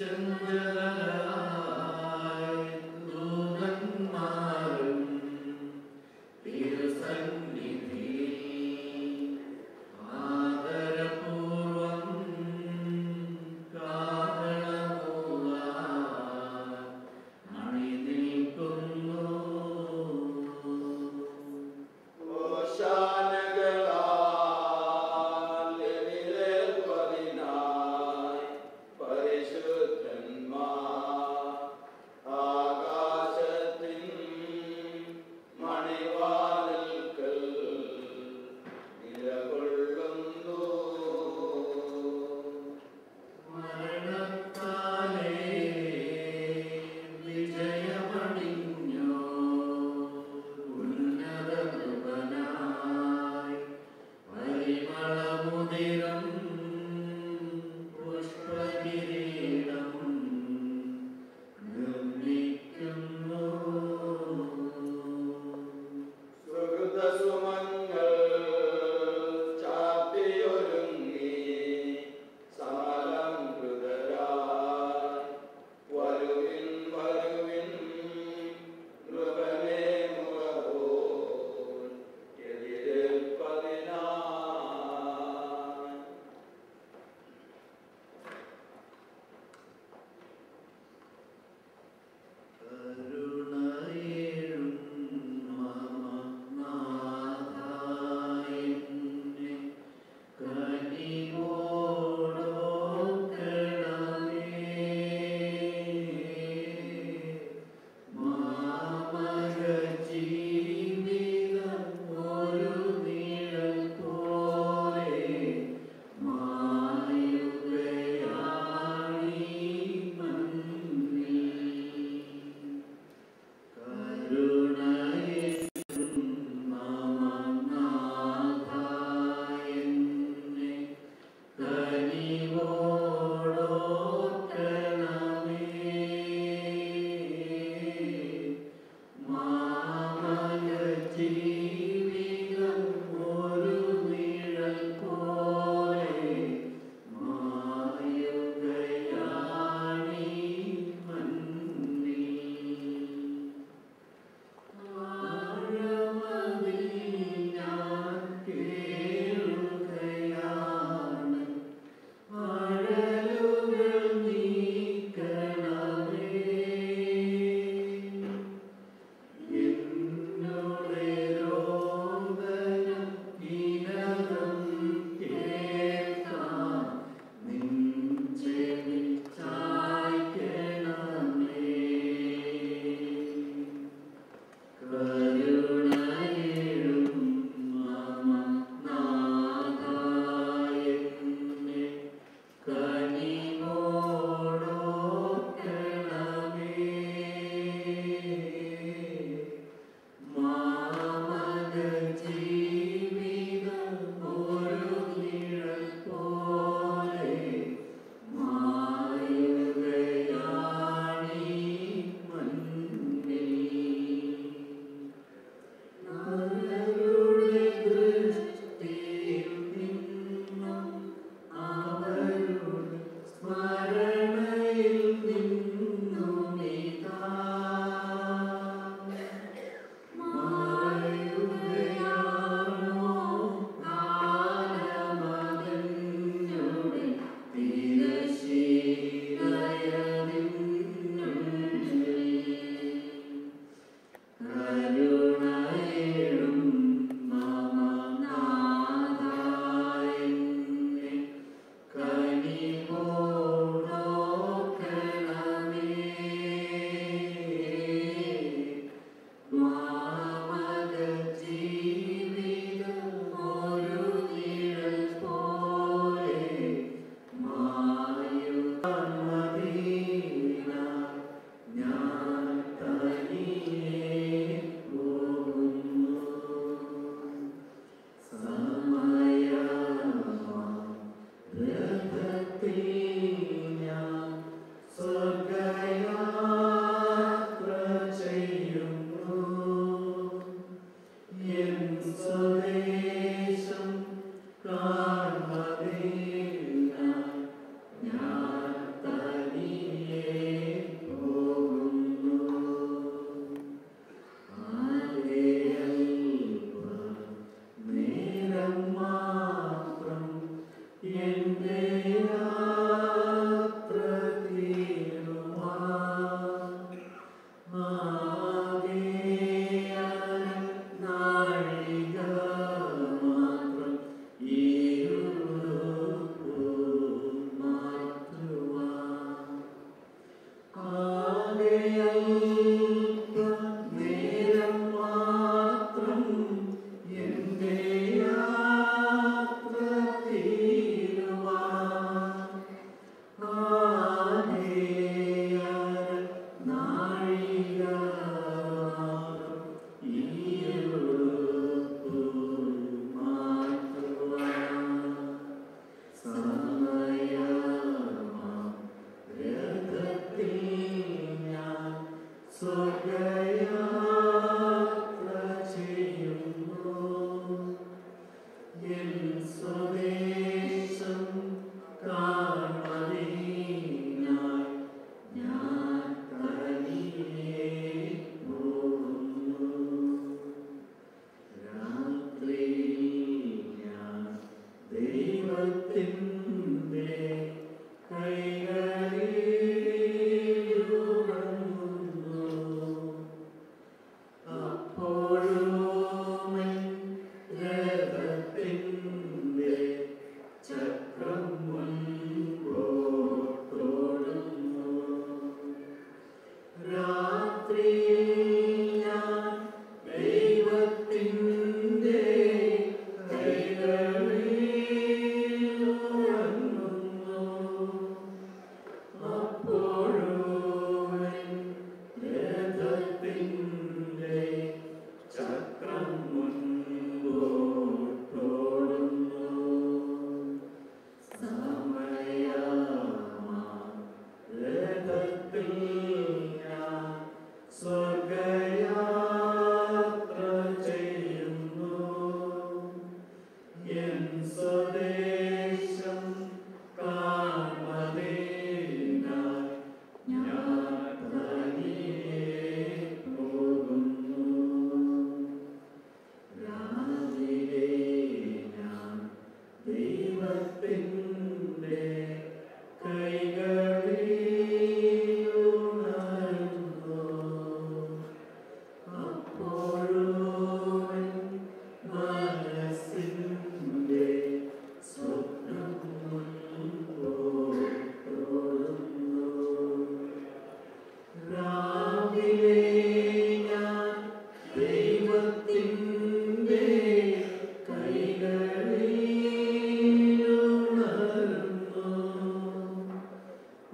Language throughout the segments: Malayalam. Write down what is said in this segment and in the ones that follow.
പരിശുദ്ധൻ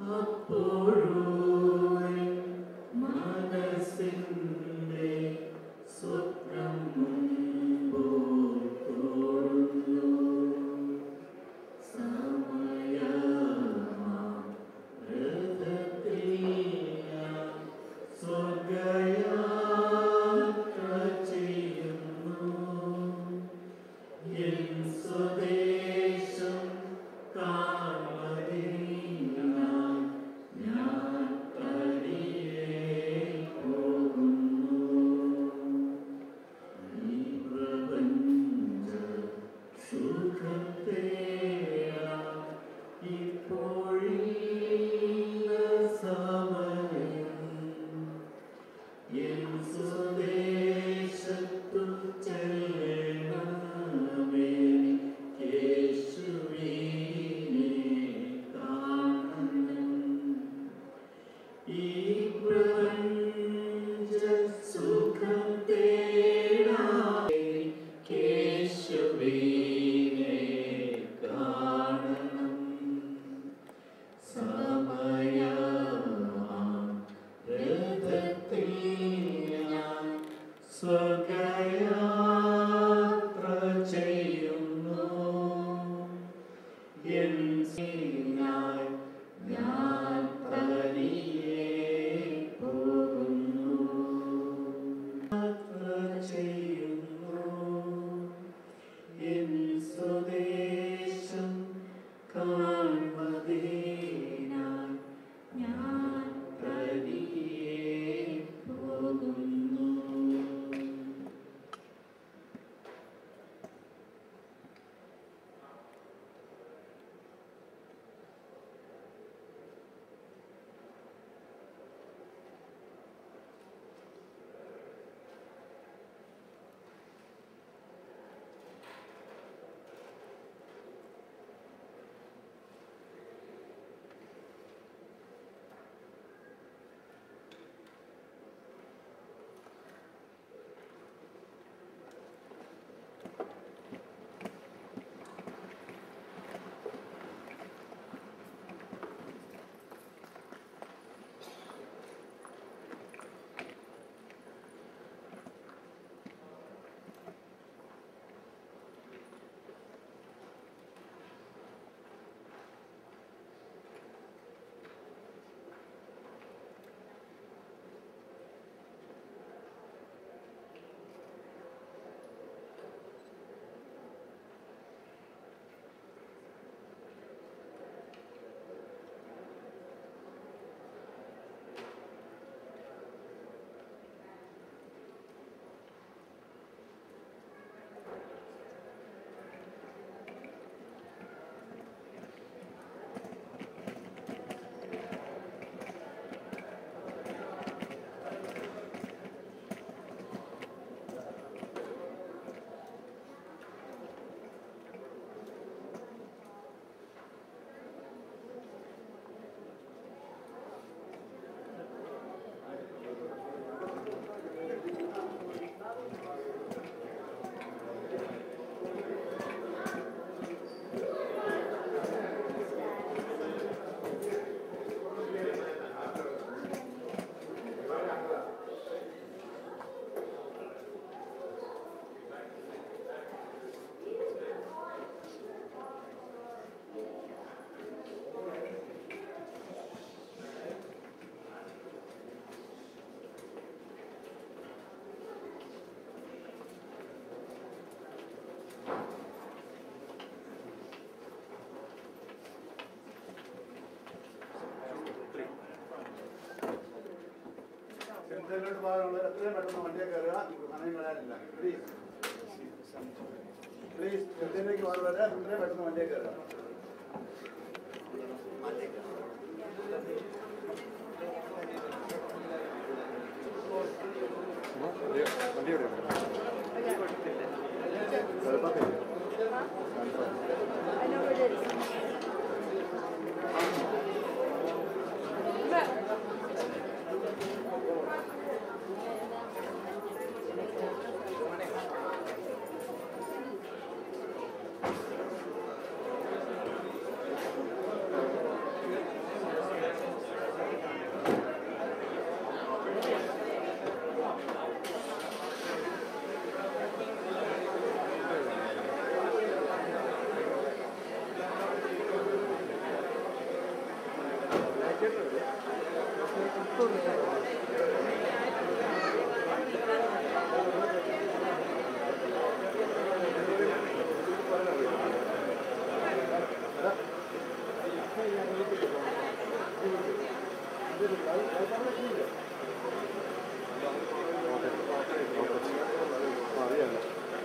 സെൻട്രലിലോട്ട് പോകാനുള്ളവർ എത്രയും പെട്ടെന്ന് വണ്ടിയെ കയറുക സമയം കളയാനില്ല പ്ലീസ് പ്ലീസ് സെൻട്രലിലേക്ക് പോകുന്നവരെ എത്രയും പെട്ടെന്ന് വണ്ടിയെ കയറുക അറിയാലോ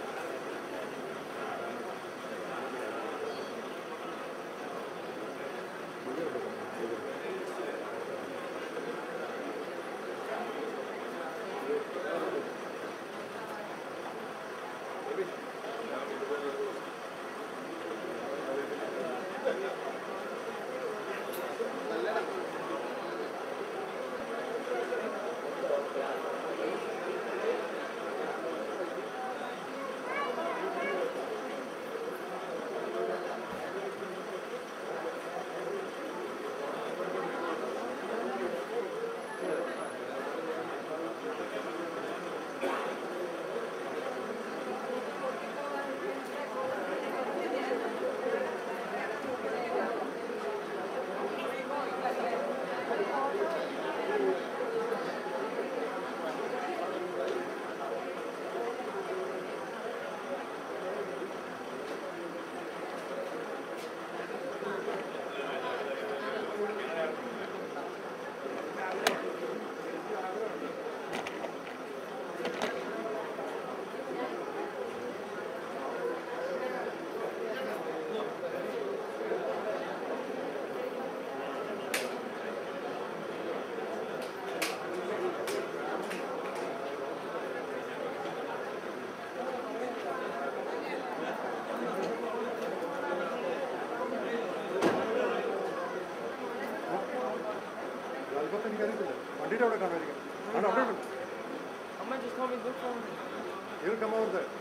ലാൽബത്ത് എനിക്കറിയത്തില്ല വണ്ടിയുടെ അവിടെ കാണുമായിരിക്കും ആണ് അവിടെ ഉണ്ട് Amma just told me look for him. He'll come over there.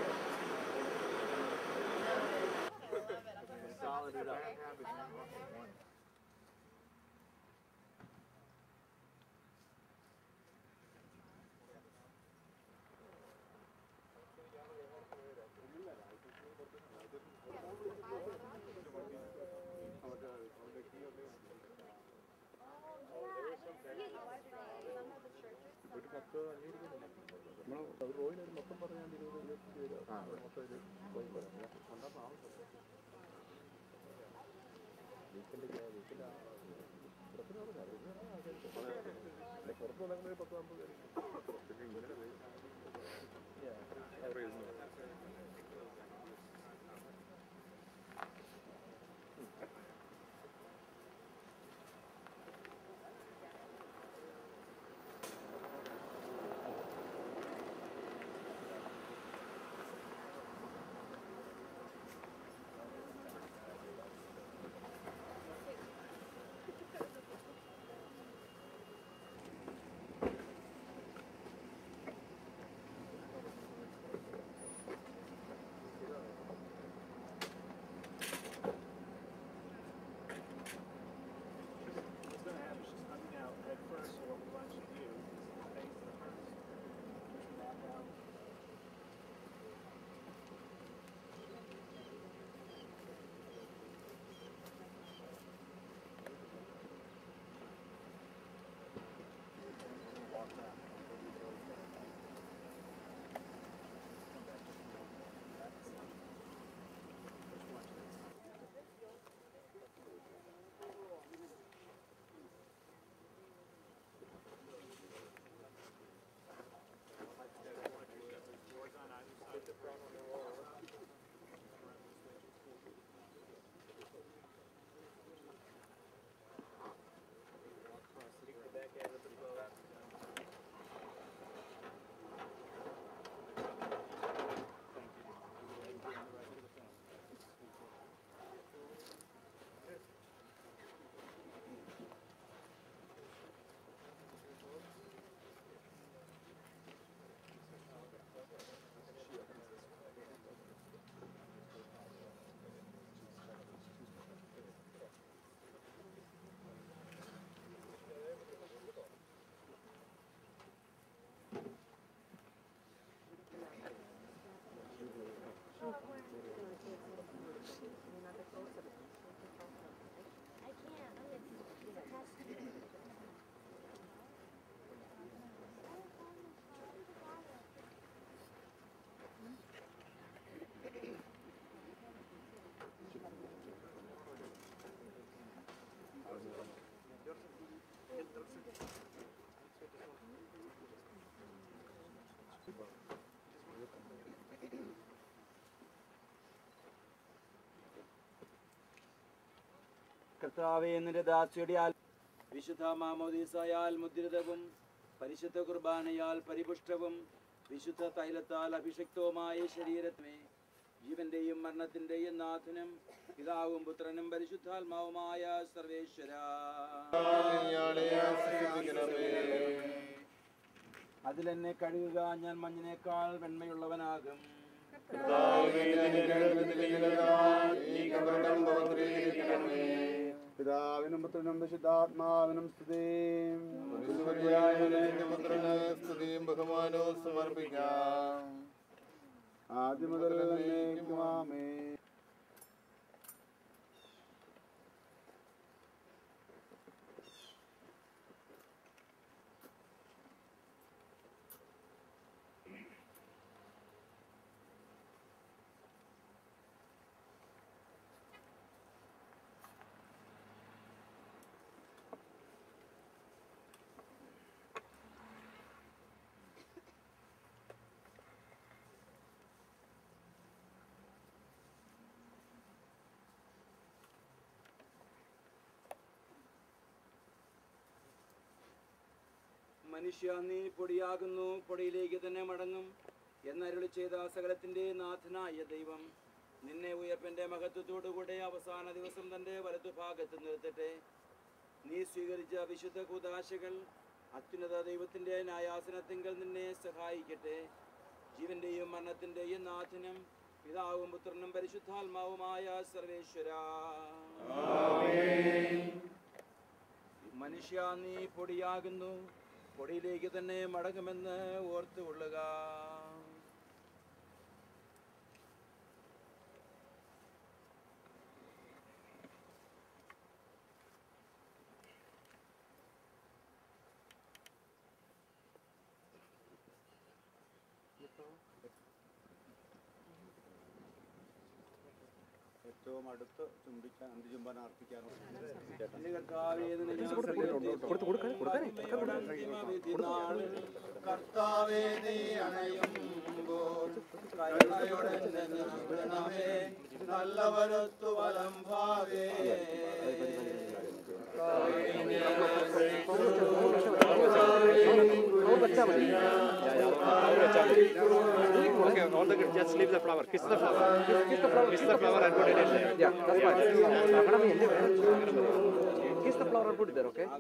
Solid it up. ഒരു പത്ത് അഞ്ഞൂറ് നമ്മൾ അത് പോയിന് ഒരു മൊത്തം പറയാൻ ഇരുപത് ലക്ഷം രൂപ മൊത്തം ഒരു പോയി പറയാം കൊണ്ടുവന്ന ആവശ്യം വീക്കെൻഡ് വീക്കെൻഡ് പുറത്ത് തുടങ്ങുന്ന പത്ത് നാൽപ്പത് പേര് പിന്നെ ഇങ്ങനെ അവിടെ ഇരുന്നു കർത്താവേ നിന്റെ ദാസിയുടെ വിശുദ്ധ മാമോദീസയാൽ മുദ്രിതവും പരിശുദ്ധ കുർബാനയാൽ പരിപുഷ്ടവും വിശുദ്ധ തൈലത്താൽ അഭിഷിക്തവുമായ ശരീരത്തിനെ ജീവന്റെയും മരണത്തിന്റെയും നാഥനും പിതാവും പുത്രനും പരിശുദ്ധാത്മാവുമായ സർവേശ്വര അതിലെന്നെ കഴുകുക ഞാൻ മഞ്ഞിനേക്കാൾ വെണ്മയുള്ളവനാകും പിതാവിനും പുത്രനും വിശുദ്ധാത്മാവിനും സ്തുതി സ്തുതിയും ബഹുമാനവും സമർപ്പിക്കാം ആദ്യം മുതൽ എന്നേക്കുമാമേ മനുഷ്യ നീ പൊടിയാകുന്നു പൊടിയിലേക്ക് തന്നെ മടങ്ങും എന്നരുളി ചെയ്ത സകലത്തിന്റെ നാഥനായ ദൈവം നിന്നെ ഉയർപ്പന്റെ മഹത്വത്തോടുകൂടെ അവസാന ദിവസം തന്റെ വലതുഭാഗത്ത് നിർത്തട്ടെ നീ സ്വീകരിച്ച വിശുദ്ധ കൂതാശകൾ അത്യുന്നത ദൈവത്തിന്റെ ന്യായാസനത്തിങ്കൽ നിന്നെ സഹായിക്കട്ടെ ജീവന്റെയും മരണത്തിന്റെയും നാഥനും പിതാവും പുത്രനും പരിശുദ്ധാത്മാവുമായ സർവേശ്വര മനുഷ്യ നീ പൊടിയാകുന്നു പൊടിയിലേക്ക് തന്നെ മടങ്ങുമെന്ന് ഓർത്തുകൊള്ളുക ഏറ്റവും അടുത്ത് ചുംബിച്ച അന്തിചുംബന അർപ്പിക്കാറുണ്ട് എന്റെ കർത്താവേ, നിന്നെ ഞാൻ സ്തുതിക്കുന്നു. അന്തിമവിധിനാളിൽ കർത്താവേ നീ അണയുമ്പോൾ കരുണയോടെ എന്നെ നിർത്തണമേ നല്ലവരൊത്തു വലം ഭാവേ Okay, all the good. Just leave the flower. Kiss the flower. Kiss the flower. Kiss the flower and put it in there. Yeah, that's fine. Kiss the flower and put it there, okay?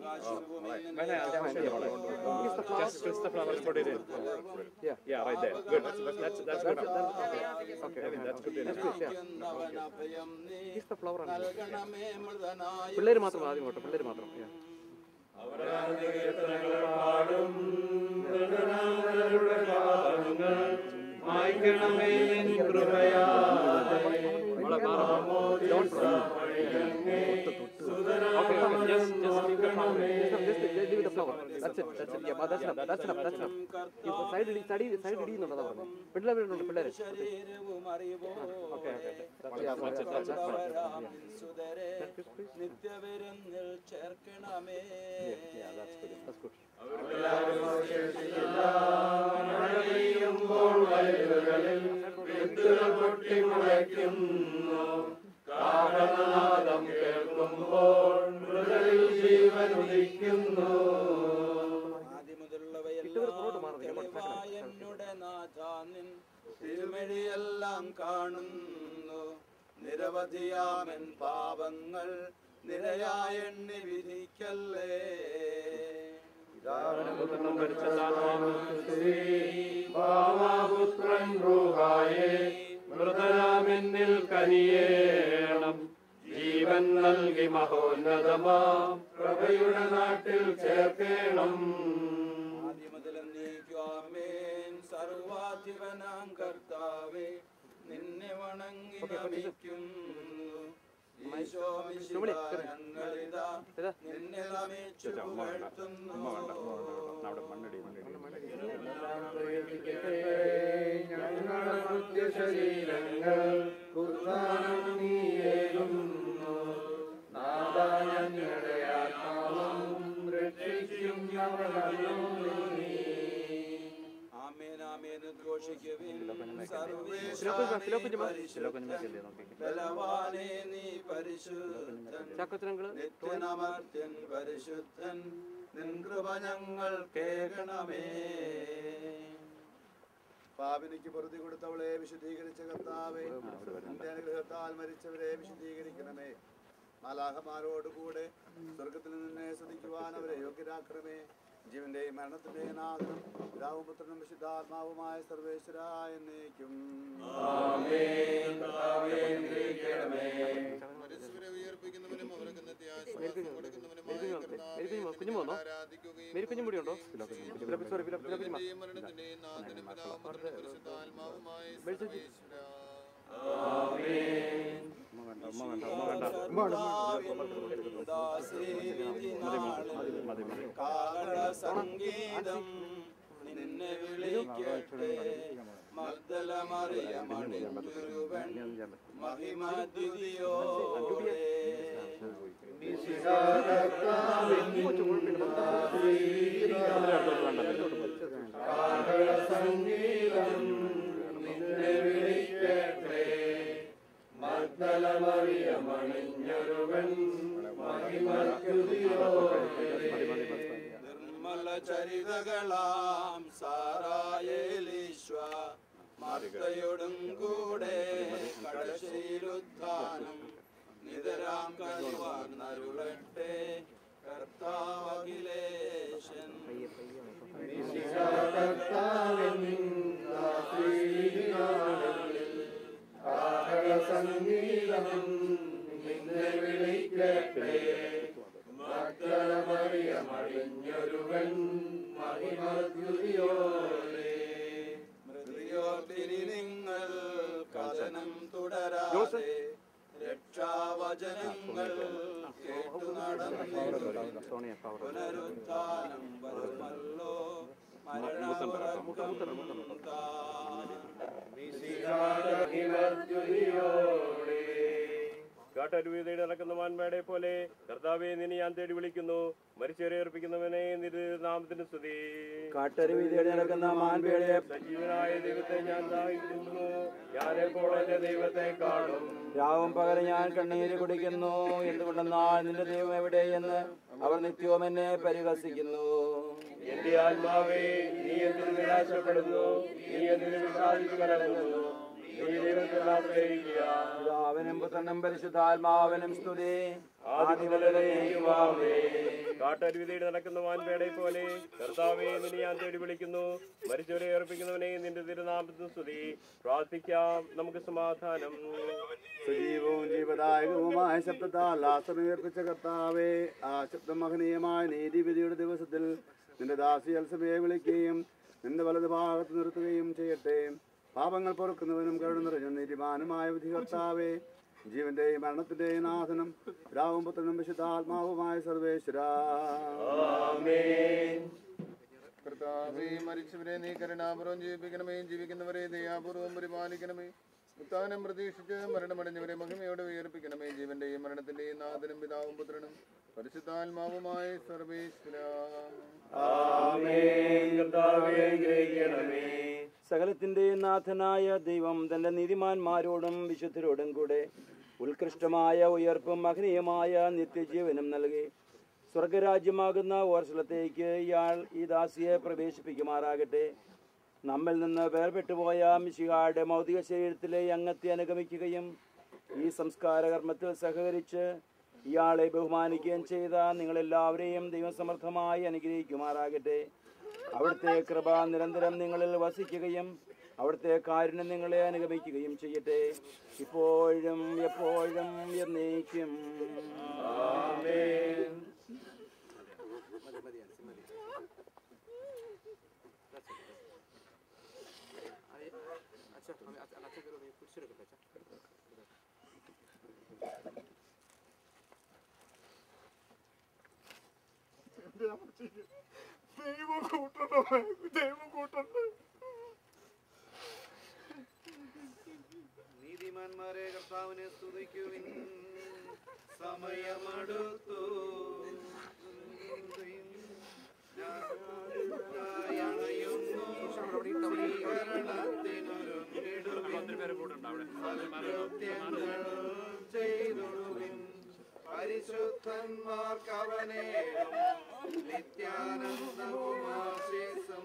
Just kiss the flower and put it in. Yeah. Yeah, right there. Good. That's that's good. enough. Okay, I mean, that's good enough. please, yeah. എന്നവനഭയം നീ Kiss the flower and നൽകണമേ മൃതനായ പിള്ളേര് മാത്രം ആദ്യം കേട്ടോ പിള്ളേര് മാത്രം yeah. Okay, okay, just, just leave the flower. Just, just, just leave the flower. That's it, that's it. Yeah, but that's enough, that's enough, that's enough. ഇപ്പൊ സൈഡ് ഇടി സൈഡ് സൈഡ് ഇടിയുന്നുണ്ടോ പറഞ്ഞു പിള്ളേർ വീണ്ടുണ്ട് പിള്ളേര് ശരീരവും അറിവോ Okay, okay, okay. That's, Yeah, that's, that's, that's, that's fine. വരാം സുതരെ നിത്യവിരുന്നിൽ ചേർക്കണമേ Yeah, that's good. That's good. ആദ്യമുതലുള്ളവയെല്ലാം തെളിവായ എന്നുടെ നാഥാനിൻ തിരുമഴിയെല്ലാം കാണുന്നു നിരവധിയാമൻ പാപങ്ങൾ നിരയായ എണ്ണി വിധിക്കല്ലേ ഭാവാപുത്രൻ റൂഹായേ മൃതരാമെന്നിൽ കനിയേണം ജീവൻ നൽകി മഹോന്നതമാം പ്രഭയുടെ നാട്ടിൽ ചേർക്കേണം ആദ്യമുതലെന്നേക്കുമേൻ സർവാധിപനാം കർത്താവേ നിന്നെ വണങ്ങി നമിക്കുന്നു ഈശോ മിശിഹാനങ്ങളിതാ നിന്നെ നമിച്ചു പുകഴ്ത്തുന്നു ഞങ്ങളുടെ മൃത്യശരീരങ്ങൾ കുർബാനം നീയേകുന്നു നാദ ഞങ്ങളുടെ ആത്മാവും രക്ഷിക്കും ഞങ്ങളല്ലോ നീ ആമേൻ ആമേൻ ഘോഷിക്കുവിൻ ഫിലോക്കുഞ്ഞുമ ബലവാനേ നീ പരിശുദ്ധൻ ചാക്കോച്ചനങ്ങള് നിത്യനമർത്യൻ പരിശുദ്ധൻ നിൻ കൃപ ഞങ്ങൾ കേൾക്കണമേ പാപിനിക്ക് പൊറുതി കൊടുത്തവളെ വിശുദ്ധീകരിച്ച കർത്താവേ നിന്റെ അനുഗ്രഹത്താൽ മരിച്ചവരെ വിശുദ്ധീകരിക്കണമേ മാലാഹമാരോടുകൂടെ സ്വർഗത്തിൽ നിന്നെ സ്തുതിക്കുവാൻ അവരെ യോഗ്യരാക്കണമേ ജീവന്റെയും മരണത്തിന്റെയും നാഥനും പിതാവും പുത്രനും വിശുദ്ധാത്മാവുമായ സർവേശ്വര എന്നേക്കും കുഞ്ഞുമോ വന്നോ മേരി കുഞ്ഞും കൂടി ഉണ്ടോ സോറി ഫിലോക്കുഞ്ഞുമ സംഗീതം നിന്നെ വിളിക്കട്ടെ മഗ്ദലമറിയമണിയൊരുവൻ മഹിമദ്വിതിയോടെ സംഗീതം നിന്നെ വിളിക്കട്ടെ മണ്ഡലമറിയമണിഞ്ഞൊരുവൻ മഹിമസ്തുതിയോടെ നിർമ്മല ചരിതകളാം സാറായേലീശ്വ മർത്തയോടും കൂടെ കടശയിലുത്ഥാനം നിതരാം കരുവാർന്നരുളട്ടെ കർത്താവകിലേശൻ സംഗീതം നിന്നെ വിളിക്കട്ടെ മക്കളമറിയമണിഞ്ഞൊരുവൻ മഹിമദ്യുതിയോടെ മൃതിയോർത്തിരി നിങ്ങൾ കഥനം തുടരാതെ രക്ഷാവചനങ്ങൾ കേട്ടു നടന്നിരുന്നു പുനരുത്ഥാനം വരുമല്ലോ മഹിമദ്യുതിയോടെ കാട്ടരുവീതയുടെ നടക്കുന്ന മാൻമേടെ പോലെ കർത്താവെ നിന്നെ ഞാൻ തേടി വിളിക്കുന്നു മരിച്ചവരെ അർപ്പിക്കുന്നവനെ നിന്റെ നാമത്തിന് സ്തുതി കാട്ടരുവിധിയുടെ നടക്കുന്ന മാൻപേടെ സജീവനായ ദൈവത്തെ ഞാൻ ദാഹിക്കുന്നു ഞാനെപ്പോൾ എന്റെ ദൈവത്തെ കാണും രാവും പകരം ഞാൻ കണ്ണീര് കുടിക്കുന്നു എന്തുകൊണ്ടെന്നാൽ നിന്റെ ദൈവം എവിടെയെന്ന് അവർ നിത്യവും എന്നെ പരിഹസിക്കുന്നു എന്റെ ആത്മാവേ നീ എന്തിനു നിരാശപ്പെടുന്നു നീ എന്തിനു വിഷാദിച്ചു കലങ്ങുന്നു നീ ദൈവത്തിൽ ആശ്രയിക്കുക പിതാവിനും പുത്രനും പരിശുദ്ധാത്മാവിനും സ്തുതി കാട്ടരുവിതയുടെ നടക്കുന്ന വാൻപേടെ പോലെ കർത്താവെ നിന്നെ ഞാൻ തേടി വിളിക്കുന്നു മരിച്ചവരെ അർപ്പിക്കുന്നവനെ നിന്റെ തിരുനാമത്തിന് സ്തുതി പ്രാർത്ഥിക്കാം നമുക്ക് സമാധാനം സജീവവും ജീവദായകവുമായ ശബ്ദത്താൽ ലാസമേർപ്പിച്ച കർത്താവേ ആ ശബ്ദം മഹനീയമായ നീതിവിധിയുടെ ദിവസത്തിൽ നിന്റെ ദാസി അൽസമയെ വിളിക്കുകയും നിന്റെ വലത് ഭാഗത്ത് നിർത്തുകയും ചെയ്യട്ടെ പാപങ്ങൾ പൊറുക്കുന്നവനും കരുണ നിറഞ്ഞ നീതിമാനുമായ വിധി കർത്താവേ ജീവന്റെയും മരണത്തിന്റെയും നാഥനും രാവും പുത്രനും വിശുദ്ധാത്മാവുമായ സർവേശ്വര കർത്താവേ മരിച്ചവരെ നീ കരുണാപൂർവം ജീവിപ്പിക്കണമേ ജീവിക്കുന്നവരെ ദയാപൂർവം പരിപാലിക്കണമേ ഉത്താനം പ്രതീക്ഷിച്ച് മരണമടഞ്ഞവരെ മഹിമയോടെ ഉയർപ്പിക്കണമേ ജീവന്റെയും മരണത്തിന്റെയും നാഥനും പിതാവും പുത്രനും പരിശുദ്ധാത്മാവുമായ സർവേശ്വര സകലത്തിന്റെയും നാഥനായ ദൈവം തന്റെ നീതിമാന്മാരോടും വിശുദ്ധരോടും കൂടെ ഉത്കൃഷ്ടമായ ഉയർപ്പും മഹനീയമായ നിത്യജീവനും നൽകി സ്വർഗരാജ്യമാകുന്ന ഓർസ്ഥലത്തേക്ക് ഇയാൾ ഈ ദാസിയെ പ്രവേശിപ്പിക്കുമാറാകട്ടെ നമ്മിൽ നിന്ന് വേർപെട്ടുപോയ മിശിഹായുടെ മൗതിക ശരീരത്തിലെ അംഗത്തെ അനുഗമിക്കുകയും ഈ സംസ്കാര കർമ്മത്തിൽ സഹകരിച്ച് ഇയാളെ ബഹുമാനിക്കുകയും ചെയ്ത നിങ്ങളെല്ലാവരെയും ദൈവസമർത്ഥമായി അനുഗ്രഹിക്കുമാറാകട്ടെ അവിടുത്തെ കൃപ നിരന്തരം നിങ്ങളിൽ വസിക്കുകയും അവിടുത്തെ കാരുണ്യം നിങ്ങളെ അനുഗമിക്കുകയും ചെയ്യട്ടെ ഇപ്പോഴും എപ്പോഴും എന്നേക്കും നീതിമാന്മാരെ കർത്താവിനെ സ്തുതിക്കുവിൻ സമയമടുത്തു അണയുന്നു ദൂതന്മാർക്ക് അവനെ നിത്യാനന്ദവും ആശീസും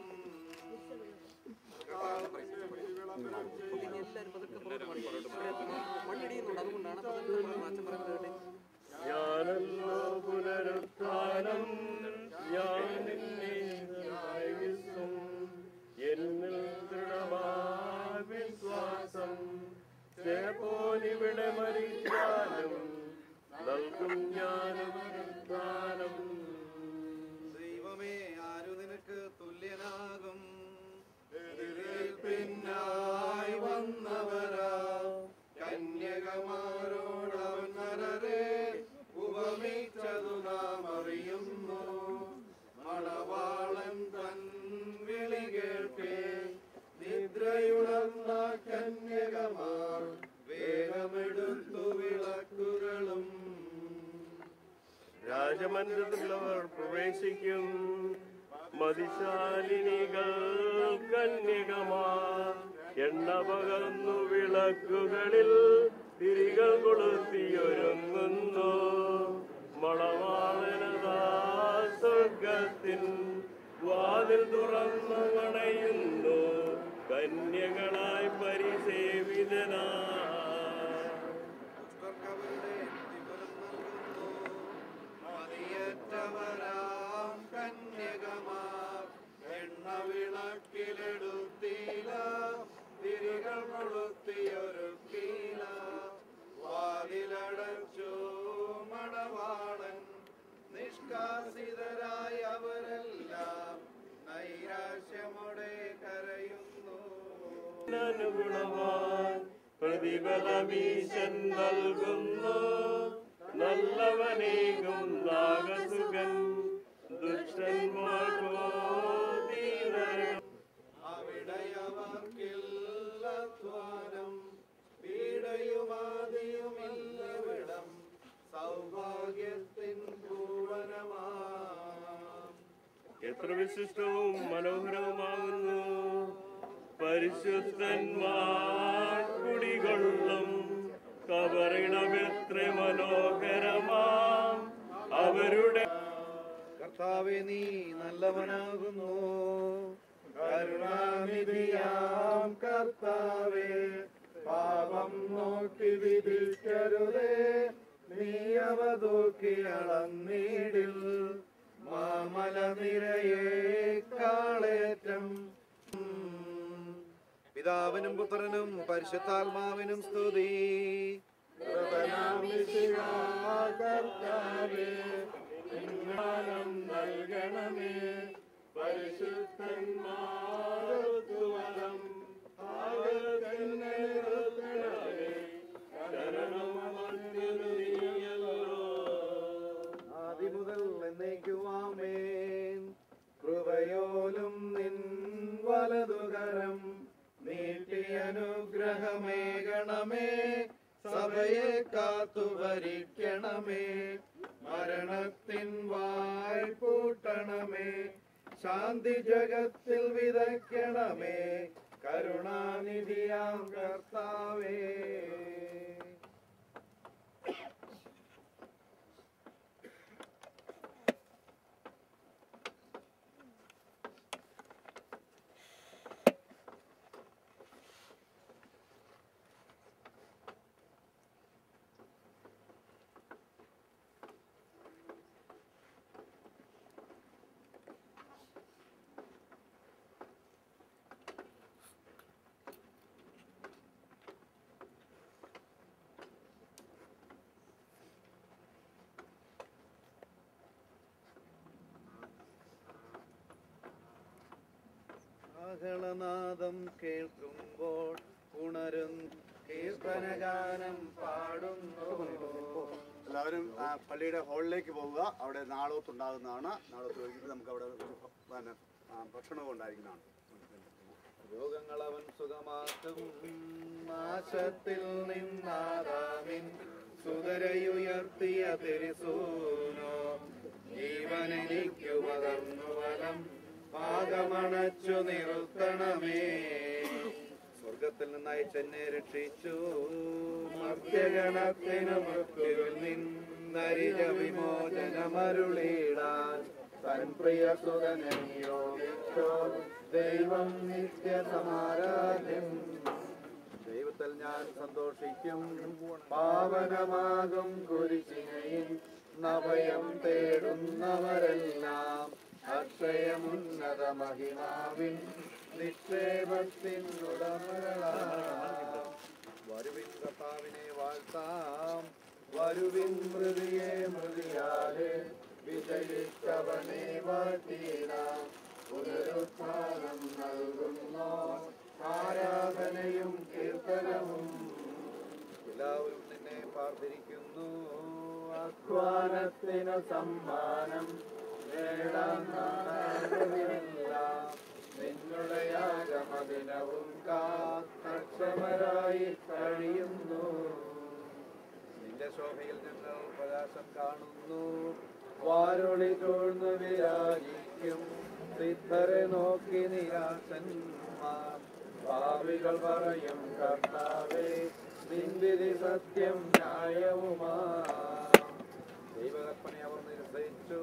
എല്ലാവരും പതുക്കെ പുറകോട്ട് മാറി. ഇവിടെ മണ്ണിടിയുന്നുണ്ട് അതുകൊണ്ടാണ് പതുക്കെ പുറകോട്ട് അച്ഛൻ പറയുന്നത് കേട്ടെ ഞാനല്ലോ പുനരുത്ഥാനം ഞാൻ നിന്നെ ആയുസ്സും എന്നിൽ ദൃഢമായ വിശ്വാസം ചേപ്പോലിവിടെ മരിച്ചാലും നൽകും ഞാനും ദാനം ദൈവമേ ആരു നിനക്ക് തുല്യനാകും പിന്നായി വന്നവരാ കന്യകമാരോടവൻ നരരെ ഉപമിച്ചതു നാം അറിയുന്നു മണവാളൻ തൻ വിളി കേൾക്കേ നിദ്രയുണർന്ന കന്യകമാർ വേഗമെടുത്തു വിളക്കുകളും രാജമന്ദിരത്തിലവർ പ്രവേശിക്കും മതിശാലിനികൾ കന്യകമാർ എണ്ണ പകർന്നു വിളക്കുകളിൽ തിരികൾ കൊളുത്തിയൊരുങ്ങുന്നു മണവാളനതാ സ്വർഗത്തിൻ വാതിൽ തുറന്നു മണയുന്നു കന്യകളായി പരിസേവിതനാ ദുഷ്ടർക്കവരുടെ പ്രതിഫലം നൽകുന്നു. മതിയറ്റവരാം കന്യകമാർ എണ്ണ വിളക്കിലെടുത്തീല തിരികൾ കൊളുത്തിയൊരുക്കീല വാതിലടച്ചു മണവാളൻ നിഷ്കാസിതരായി അവരെല്ലാം നൈരാശ്യമോടെ കരയുന്നു അനുഗുണവാൻ പ്രതിഫലമീശൻ നൽകുന്നു നല്ലവനേകും നാഗസുഖൻ ദുഷ്ടന്മാർക്കോ ദീനരം അവിടെയവർക്കില്ലധ്വാനം പീഡയുമാതിയുമില്ലവിടം സൗഭാഗ്യത്തിൻ പൂവനമാം എത്ര വിശിഷ്ടവും മനോഹരവുമാകുന്നു പരിശുദ്ധന്മാർ കുടികൊള്ളും കബറിടമെത്ര മനോഹരമാം അവരുടെ കർത്താവെ നീ നല്ലവനാകുന്നു കരുണാനിധിയാം കർത്താവേ പാപം നോക്കി വിധിക്കരുതേ നീ അവ തൂക്കി അളന്നീടിൽ മാമല നിരയേക്കാളേറ്റം പിതാവിനും പുത്രനും പരിശുദ്ധാത്മാവിനും സ്തുതി കർത്താവേ ജ്ഞാനം നൽകണമേ പരിശുദ്ധന്മാരും ആദിമുതൽ എന്നേക്കുവാമേൻ കൃപയോലും നിൻ വലതുകരം നീട്ടി അനുഗ്രഹമേകണമേ സഭയെ കാത്തു ഭരിക്കണമേ മരണത്തിൻ വായ് പൂട്ടണമേ ശാന്തി ജഗത്തിൽ വിതയ്ക്കണമേ കരുണാനിധിയാം കർത്താവേ ആഹളനാദം കേൾക്കുമ്പോൾ ഉണരും കീർത്തനഗാനം പാടുന്നു എല്ലാവരും ആ, പള്ളിയുടെ ഹാളിലേക്ക് പോവുക അവിടെ നാളോത്തുണ്ടാകുന്നതാണ് നാളോത്ത് വൈകിട്ട് നമുക്ക് അവിടെ ഒരു പിന്നെ ആ, ഭക്ഷണവും ഉണ്ടായിരിക്കുന്നതാണ് രോഗങ്ങൾ അവൻ സുഖമാക്കും നാശത്തിൽ നിന്നാദാമിൻ സുതരയുയർത്തിയ തിരിസൂനോ ജീവനെനിക്കു പകർന്നു വലം പാകമണച്ചു നിർത്തണമേ സ്വർഗത്തിൽ നിന്നായി ചെന്നെ രക്ഷിച്ചു മർത്യഗണത്തിന് മൃത്യുവിൽ നിന്ന് നരിജ വിമോചനമരുളിടാൻ തൻ പ്രിയ സുതനെ നിയോഗിച്ചോ ദൈവം നിത്യ സമാരാധ്യം ദൈവത്തിൽ ഞാൻ സന്തോഷിക്കും പാവനമാകും കുരിശിനെയും നഭയം തേടുന്നവരെല്ലാം അക്ഷയമുന്നത മഹിമാവിൻ നിക്ഷേപത്തിൻ ഉടമകളാം വരുവിൻ കർത്താവിനെ വാഴ്ത്താം വരുവിൻ മൃതിയെ മൃതിയാലെ വിജയിച്ചവനെ വാഴ്ത്തിയിടാം പുനരുത്ഥാനം നൽകുന്നോ ആരാധനയും കീർത്തനവും എല്ലാവരും നിന്നെ പ്രാർത്ഥിക്കുന്നു അധ്വാനത്തിന് സമ്മാനം നേടാൻ നാടാകുന്നില്ല നിങ്ങളുടെ യാഗമദിനവും കാക്ഷമരായി കഴിയുന്നു നിന്റെ ശോഭയിൽ ഞങ്ങൾ പ്രകാശം കാണുന്നു വാരൊളി ചൂഴ്ന്നു വിരാജിക്കും സിദ്ധരെ നോക്കി നിരാശന്മാർ ഭാവികൾ പറയും കർത്താവേ നിന്ദിതി സത്യം ന്യായവുമാ ദൈവകൽപ്പന അവർ നിർദ്ദേശിച്ചു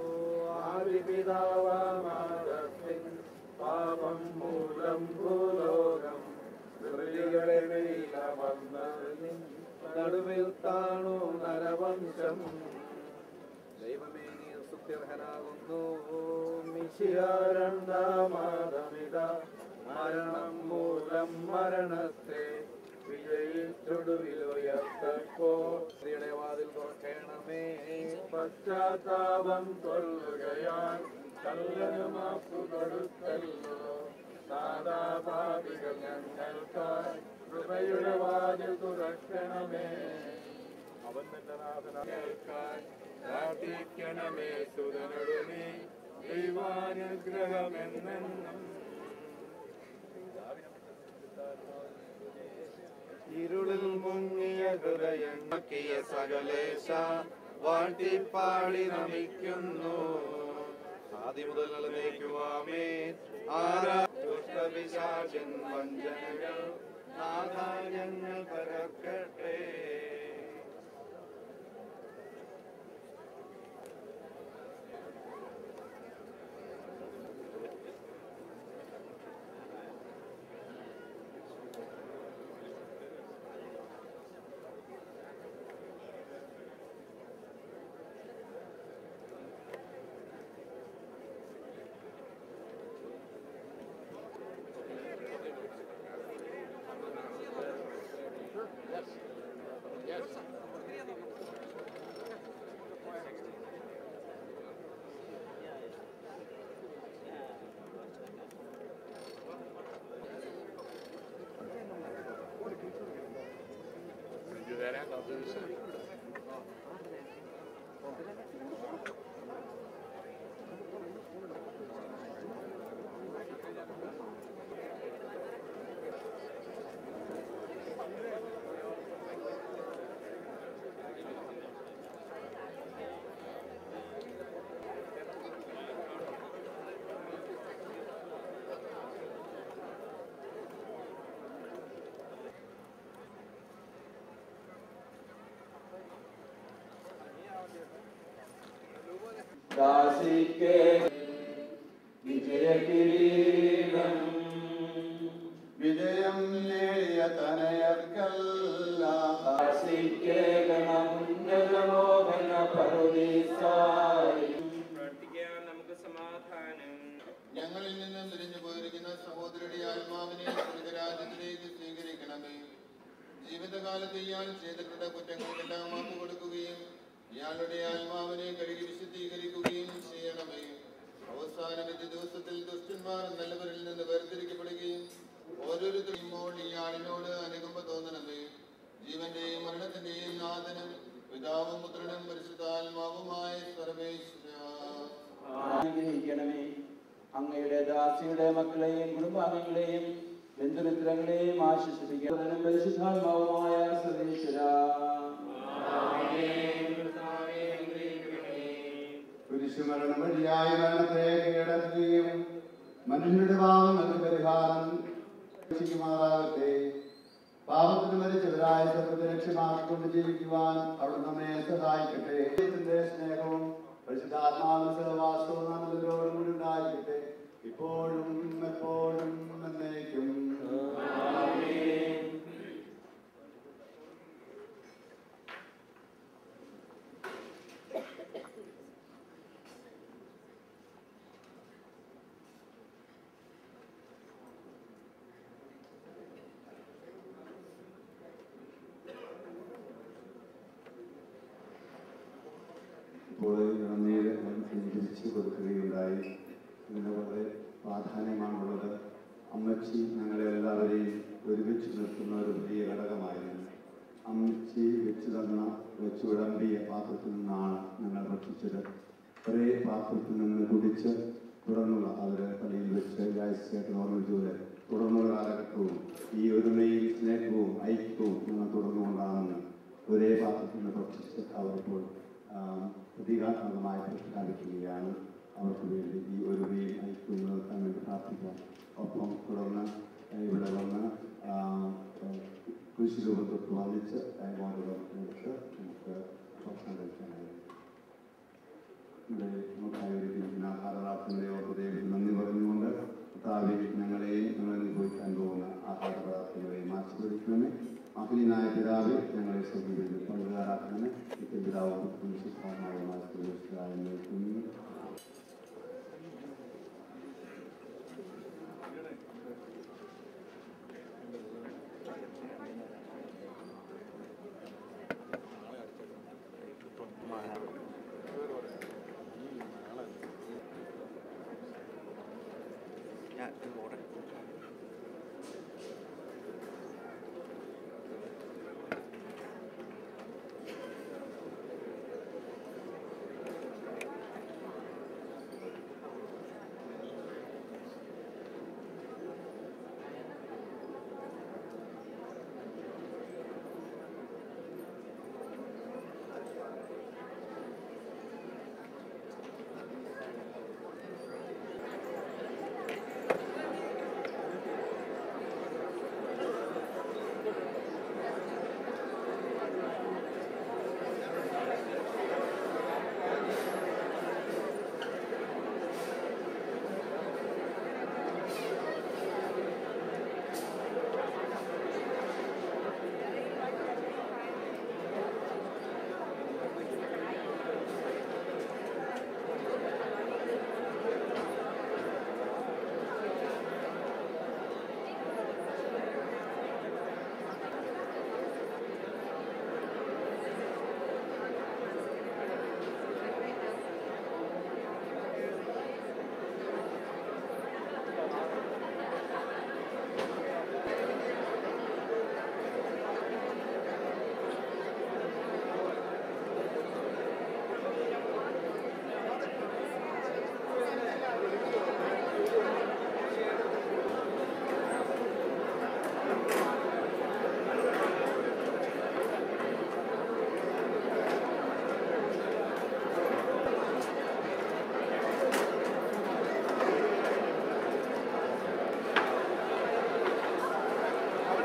ആദിപിതാവാമാതത്തിൻ പാപം മൂലം ഭൂലോകം വിളികളെ വെയിലമർന്നതിൻ നടുവിൽ താണു നരവംശം ദൈവമേ നീ സുത്യർഹനാകുന്നു മിശിയാരണ്ടാമാതമിത മരണം മൂലം മരണത്തെ വിജയിച്ചൊടുവിലുയർത്തപ്പോ സ്ത്രീയുടെ വാതിൽ തുറക്കണമേ പശ്ചാത്താപം കൊല്ലുകയാൽ കല്ലനുമാപ്പു കൊടുത്തല്ലോ നാദാപാപികൾ ഞങ്ങൾക്കായി കൃപയുടെ വാതിൽ തുറക്കണമേ അവൻ നിന്റെ നാഥനായി പ്രാർത്ഥിക്കണമേ സുതനൊടുമേ ദൈവാനുഗ്രഹമെന്നെന്നും ഇരുളിൽ മുങ്ങിയ ഹൃദയമാക്കിയ സകലേശ വാഴ്ത്തിപ്പാടി നമിക്കുന്നു ആദ്യ മുതൽ നിലനിൽക്കുവാമേ ആരാഷ്ടപിശാചൻ വഞ്ചനകൾ നാഥ ഞങ്ങൾ പരക്കട്ടെ ദാസിക്ക് വിജയകിരീടം വിജയം നേടിയ തനയർക്കെല്ലാം ദാസിക്ക് ഗണമുന്നതമോഹന പറുദീസായി പ്രാർത്ഥിക്കാൻ നമുക്ക് സമാധാനം ഞങ്ങളിൽ നിന്നും തിരിഞ്ഞു പോയിരിക്കുന്ന സഹോദരയുടെ ആത്മാവിനെ സ്വർഗരാജ്യത്തിലേക്ക് സ്വീകരിക്കണമേ ജീവിതകാലത്ത് ഇയാൾ ചെയ്തിട്ടുള്ള കുറ്റങ്ങൾക്കെല്ലാം മാപ്പ് കൊടുക്കുകയും ഇയാളുടെ ആത്മാവിനെ കഴുകി വിശുദ്ധീകരിക്കുകയും ചെയ്യണമേ അവസാന വിധി ദിവസത്തിൽ ദുഷ്ടന്മാർ നല്ലവരിൽ നിന്ന് വേർതിരിക്കപ്പെടുകയും ഓരോരുത്തരും ഇയാളിനോട് അനുകമ്പ തോന്നണമേ ജീവന്റെയും മരണത്തിന്റെയും നാഥനും പിതാവും പുത്രനും പരിശുദ്ധാത്മാവുമായ സർവേശ്വര അനുഗ്രഹിക്കണമേ അങ്ങയുടെ ദാസിയുടെ മക്കളെയും കുടുംബാംഗങ്ങളെയും ബന്ധുമിത്രങ്ങളെയും ആശ്വസിപ്പിക്കണം പരിശുദ്ധാത്മാവുമായ സർവേശ്വര കുരിശുമരണം വഴിയായ മരണത്തെ കീഴടക്കുകയും മനുഷ്യരുടെ പാവങ്ങൾക്ക് പരിഹാരം രക്ഷിക്കുമാറാകട്ടെ പാപത്തിന് മരിച്ചവരായ സർവ്വത്തെ ലക്ഷ്യമാക്കിക്കൊണ്ട് ജീവിക്കുവാൻ അവിടെ നമ്മെ സഹായിക്കട്ടെ ദൈവത്തിന്റെ സ്നേഹവും പരിശുദ്ധാത്മാവിന്റെ സഹവാസവും നമ്മളോടും കൂടി ഉണ്ടായിരിക്കട്ടെ ഇപ്പോഴും എപ്പോഴും എന്നേക്കും ഇപ്പോൾ നന്ദിയുടെ തിരിച്ചു കൊടുക്കുകയുണ്ടായി ഇതിന് വളരെ പ്രാധാന്യമാണുള്ളത് അമ്മച്ചി ഞങ്ങളെ എല്ലാവരെയും ഒരുമിച്ച് നിർത്തുന്ന ഒരു വലിയ ഘടകമായിരുന്നു അമ്മച്ചി വെച്ച് തന്ന വെച്ച് വിളമ്പിയ പാത്രത്തിൽ നിന്നാണ് ഞങ്ങൾ ഭക്ഷിച്ചത് ഒരേ പാത്രത്തിൽ നിന്ന് കുടിച്ച് തുടർന്നുള്ള അവർ പള്ളിയിൽ വെച്ച് രാജ്യത്തേക്ക് ഓർമ്മിച്ചതുപോലെ തുടർന്നുള്ള കാലഘട്ടവും ഈ ഒരുമയും സ്നേഹവും ഐക്യവും ഞങ്ങൾ തുടർന്നുകൊണ്ടാണെന്ന് ഒരേ പാത്രത്തിൽ നിന്ന് ഭക്ഷിച്ച് അവരിപ്പോൾ പ്രതീകാത്മകമായി പ്രഖ്യാപിക്കുകയാണ് അവർക്ക് വേണ്ടി ഈ ഒരുമയും ഐക്യവും നിലനിർത്താൻ വേണ്ടി പ്രാർത്ഥിക്കാം ഒപ്പം തുടർന്ന് ഇവിടെ വന്ന് കൃഷി രൂപം തൊട്ട് വന്നിച്ച് മോദകം എടുത്ത് നമുക്ക് ഭക്ഷണം കഴിക്കാനായി ഇവിടെ നമുക്കായി ഒരുക്കിയിരിക്കുന്ന ആഹാരപ്രാർത്ഥനയുടെ ഓർമ്മതയിൽ നന്ദി പറഞ്ഞുകൊണ്ട് കർത്താവെ ഞങ്ങളെയും ഞങ്ങൾ അനുഭവിക്കാൻ പോകുന്ന ആഹാരപദാർത്ഥങ്ങളെയും ആശീർവദിക്കണമേ അഖിലനായ പിതാവ് ഞങ്ങളെ സ്വീകരിച്ച് പങ്കുകാരാക്കണമേ നിത്യ പിതാവും വിശുദ്ധമായ ആശീർവദിച്ചു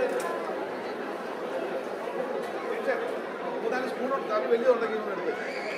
മൂന്നാല് സ്പൂൺ വലിയതുണ്ടെങ്കിൽ എടുത്ത്